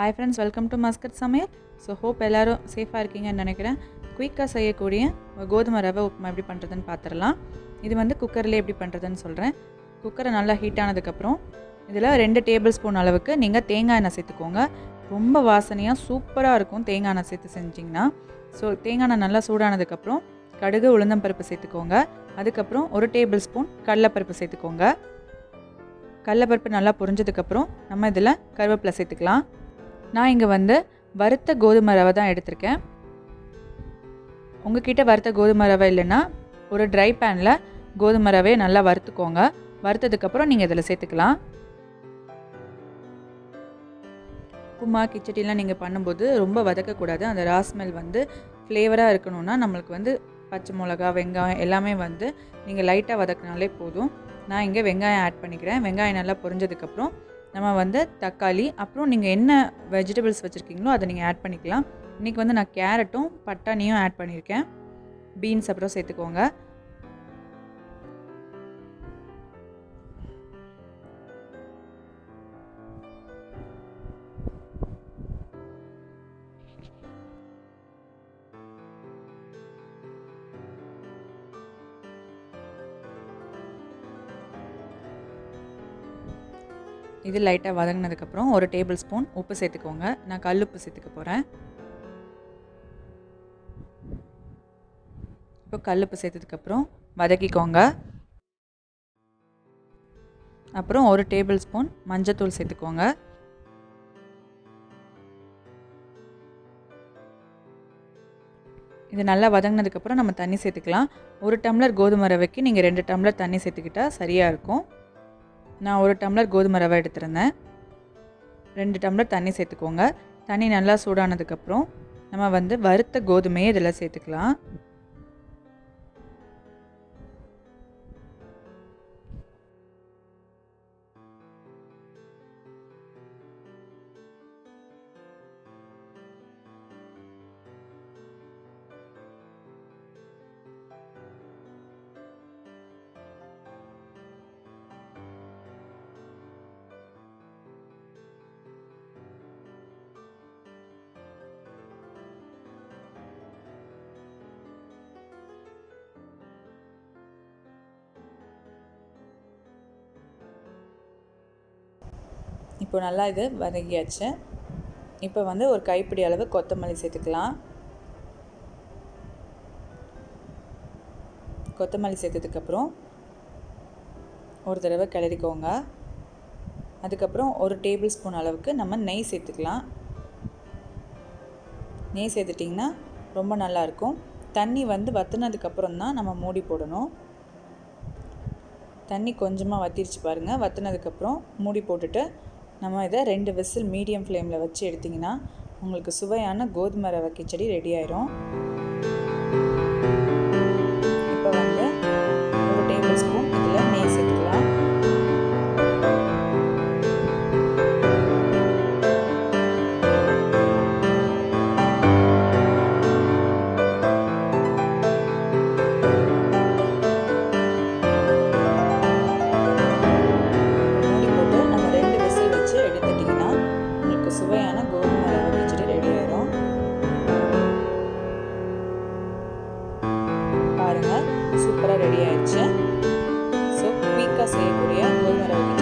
hi friends welcome to Muscat சமையல் so hope எல்லோரும் சேஃபாக இருக்கீங்கன்னு நினைக்கிறேன் குயிக்காக செய்யக்கூடிய கோதுமை ரவை உப்புமா எப்படி பண்ணுறதுன்னு பார்த்துடலாம் இது வந்து குக்கரில் எப்படி பண்ணுறதுன்னு சொல்கிறேன் குக்கரை நல்லா ஹீட் ஆனதுக்கப்புறம் இதில் ரெண்டு டேபிள் ஸ்பூன் அளவுக்கு நீங்கள் தேங்காய் எண்ணெய் சேர்த்துக்கோங்க ரொம்ப வாசனையாக சூப்பராக இருக்கும் தேங்காய் எண்ணெய் சேர்த்து செஞ்சிங்கன்னா ஸோ தேங்காய் எண்ணெய் நல்லா சூடானதுக்கப்புறம் கடுகு உளுந்தம்பருப்பு சேர்த்துக்கோங்க அதுக்கப்புறம் ஒரு டேபிள் ஸ்பூன் கடலைப்பருப்பு சேர்த்துக்கோங்க கடலைப்பருப்பு நல்லா பொரிஞ்சதுக்கப்புறம் நம்ம இதில் கருவேப்பிலை சேர்த்துக்கலாம் நான் இங்கே வந்து வறுத்த கோதுமை ரவை தான் எடுத்திருக்கேன் உங்ககிட்ட வறுத்த கோதுமை ரவை இல்லைன்னா ஒரு ட்ரை பேனில் கோதுமை ரவையை நல்லா வறுத்துக்கோங்க வறுத்ததுக்கப்புறம் நீங்கள் இதில் சேர்த்துக்கலாம் உப்புமா கிச்சடிலாம் நீங்கள் பண்ணும்போது ரொம்ப வதக்கக்கூடாது அந்த ராஸ்மெல் வந்து ஃப்ளேவராக இருக்கணும்னா நம்மளுக்கு வந்து பச்சை மிளகா வெங்காயம் எல்லாமே வந்து நீங்கள் லைட்டாக வதக்கினாலே போதும் நான் இங்கே வெங்காயம் ஆட் பண்ணிக்கிறேன் வெங்காயம் நல்லா பொரிஞ்சதுக்கப்புறம் நம்ம வந்து தக்காளி அப்புறம் நீங்கள் என்ன வெஜிடபிள்ஸ் வச்சுருக்கீங்களோ அதை நீங்கள் ஆட் பண்ணிக்கலாம் இன்றைக்கி வந்து நான் கேரட்டும் பட்டாணியும் ஆட் பண்ணியிருக்கேன் பீன்ஸ் அப்புறம் சேர்த்துக்கோங்க இது லைட்டாக வதங்கினதுக்கப்புறம் ஒரு டேபிள் ஸ்பூன் உப்பு சேர்த்துக்கோங்க நான் கல் உப்பு சேர்த்துக்க போகிறேன் இப்போ கல் உப்பு சேர்த்ததுக்கப்புறம் வதக்கிக்கோங்க அப்புறம் ஒரு டேபிள் ஸ்பூன் மஞ்சத்தூள் சேர்த்துக்கோங்க இது நல்லா வதங்கினதுக்கப்புறம் நம்ம தண்ணி சேர்த்துக்கலாம் ஒரு டம்ளர் கோதுமை ரவைக்கு நீங்கள் ரெண்டு டம்ளர் தண்ணி சேர்த்துக்கிட்டால் சரியாக இருக்கும் நான் ஒரு டம்ளர் கோதுமை ரவை எடுத்திருந்தேன் ரெண்டு டம்ளர் தண்ணி சேர்த்துக்கோங்க தண்ணி நல்லா சூடானதுக்கப்புறம் நம்ம வந்து வறுத்த கோதுமையை இதில் சேர்த்துக்கலாம் இப்போ நல்லா இது வதங்கியாச்சு இப்போ வந்து ஒரு கைப்பிடி அளவு கொத்தமல்லி சேர்த்துக்கலாம் கொத்தமல்லி சேர்த்ததுக்கப்புறம் ஒரு தடவை கிளறிக்கோங்க அதுக்கப்புறம் ஒரு டேபிள் ஸ்பூன் அளவுக்கு நம்ம நெய் சேர்த்துக்கலாம் நெய் சேர்த்துட்டிங்கன்னா ரொம்ப நல்லாயிருக்கும் தண்ணி வந்து வற்றுனதுக்கப்புறம் தான் நம்ம மூடி போடணும் தண்ணி கொஞ்சமாக வத்திருச்சு பாருங்கள் வற்றினதுக்கப்புறம் மூடி போட்டுட்டு நம்ம இதை ரெண்டு விசில் மீடியம் ஃப்ளேமில் வச்சு எடுத்திங்கன்னா உங்களுக்கு சுவையான கோதுமை ரவை கிச்சடி ரெடி ஆயிரும் இப்போ வந்து ஒரு டேபிள் ஸ்பூன் இதில் நெய் சேர்த்துக்கலாம் மூடி போட்டு நம்ம ரெண்டு விசில் வச்சு எடுத்துட்டிங்கன்னா உங்களுக்கு சுவையான கோதுமை ரவை கிச்சடி ரெடி ஆயிடும் பாருங்கள் சூப்பராக ரெடி ஆயிடுச்சு ஸோ குயிக்காக செய்யக்கூடிய கோதுமை ரவை